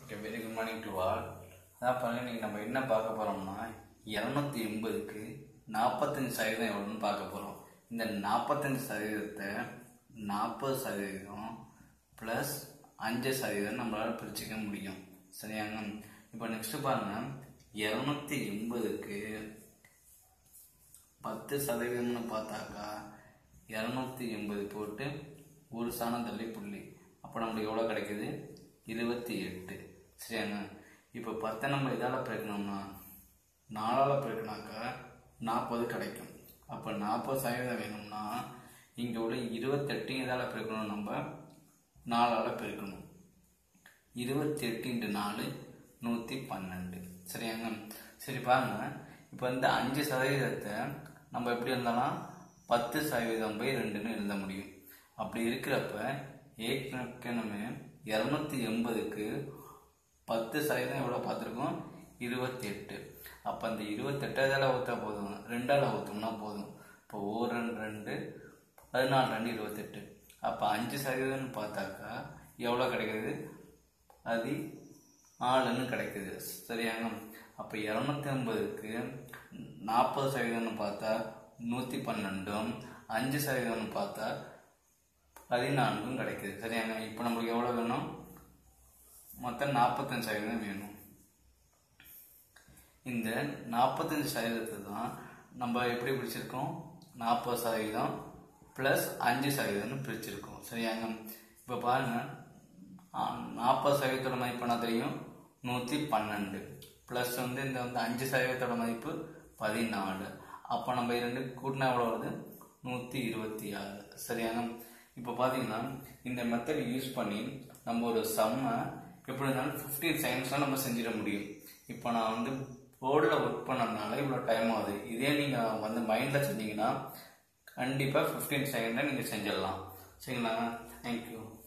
okay very good morning to all அதான் பாருங்க இன்னைக்கு நம்ம என்ன பார்க்க போகிறோம்னா இரநூத்தி எண்பதுக்கு நாற்பத்தஞ்சு சதவீதம் எவ்வளோன்னு பார்க்க போகிறோம் இந்த நாற்பத்தஞ்சு சதவீதத்தை நாற்பது சதவீதம் ப்ளஸ் அஞ்சு சதவீதம் நம்மளால் பிரிச்சுக்க முடியும் சரியாங்க இப்போ நெக்ஸ்ட் பாருங்க இரநூத்தி எண்பதுக்கு பத்து சதவீதம்னு பார்த்தாக்கா இரநூத்தி எண்பது போட்டு ஒரு சாணம் தள்ளி புள்ளி அப்போ நம்மளுக்கு எவ்வளோ கிடைக்குது இருபத்தி எட்டு சரியாங்க இப்போ பத்தை நம்ம இதால் பெருக்கணும்னா நாலால் பெருக்கினாக்கா நாற்பது கிடைக்கும் அப்போ நாற்பது சதவீதம் வேணும்னா இங்கே உள்ள இருபத்தெட்டையும் இதால் பெருக்கணும் நம்ம நாலால் பெருக்கணும் இருபத்தி எட்டு இன்ட்டு நாலு நூற்றி பன்னெண்டு சரியாங்க சரி பாருங்க இப்போ இந்த அஞ்சு சதவீதத்தை நம்ம எப்படி எழுதலாம் பத்து சதவீதம் பை ரெண்டுன்னு எழுத முடியும் அப்படி இருக்கிறப்ப ஏற்கனவே இரநூத்தி எண்பதுக்கு பத்து சதவீதம் எவ்வளோ பார்த்துருக்கோம் இருபத்தி எட்டு அப்போ அந்த இருபத்தெட்டாவதால் ஊற்றா போதும் ரெண்டால் ஊற்றோம்னா போதும் இப்போ ஓர் ரெண்டு ரெண்டு பதினாலு ரெண்டு இருபத்தெட்டு அப்போ அஞ்சு சதவீதம்னு பார்த்தாக்கா எவ்வளோ கிடைக்குது அது நாலுன்னு கிடைக்குது சரியாங்க அப்போ இரநூத்தி ஐம்பதுக்கு நாற்பது சதவீதம்னு பார்த்தா நூற்றி பன்னெண்டும் அஞ்சு சதவீதம்னு பார்த்தா பதினான்கும் கிடைக்குது சரியாங்க இப்போ நம்மளுக்கு எவ்வளோ வேணும் மொத்தம் நாற்பத்தஞ்சு சதவீதம் வேணும் இந்த நாற்பத்தஞ்சு சதவீதத்தை தான் நம்ம எப்படி பிடிச்சிருக்கோம் நாற்பது சதவீதம் ப்ளஸ் அஞ்சு சதவீதம்னு பிரிச்சிருக்கோம் சரியாங்க இப்போ பாருங்க நாற்பது சதவீதத்தோட மதிப்பு என்ன தெரியும் நூற்றி பன்னெண்டு ப்ளஸ் வந்து இந்த வந்து அஞ்சு சதவீதத்தோட மதிப்பு பதினாலு அப்போ நம்ம இரண்டு கூட்டினா எவ்வளோ வருது நூற்றி இருபத்தி ஆறு சரியாங்க இப்போ பார்த்தீங்கன்னா இந்த மெத்தட் யூஸ் பண்ணி நம்ம ஒரு செம்மை எப்படி இருந்தாலும் ஃபிஃப்டீன் செகண்ட்ஸில் நம்ம செஞ்சிட முடியும் இப்போ நான் வந்து போர்டில் ஒர்க் பண்ணதுனால இவ்வளோ டைம் ஆகுது இதே நீங்கள் வந்து மைண்டில் செஞ்சீங்கன்னா கண்டிப்பாக ஃபிஃப்டீன் செகண்டில் நீங்கள் செஞ்சிடலாம் சரிங்களா தேங்க்யூ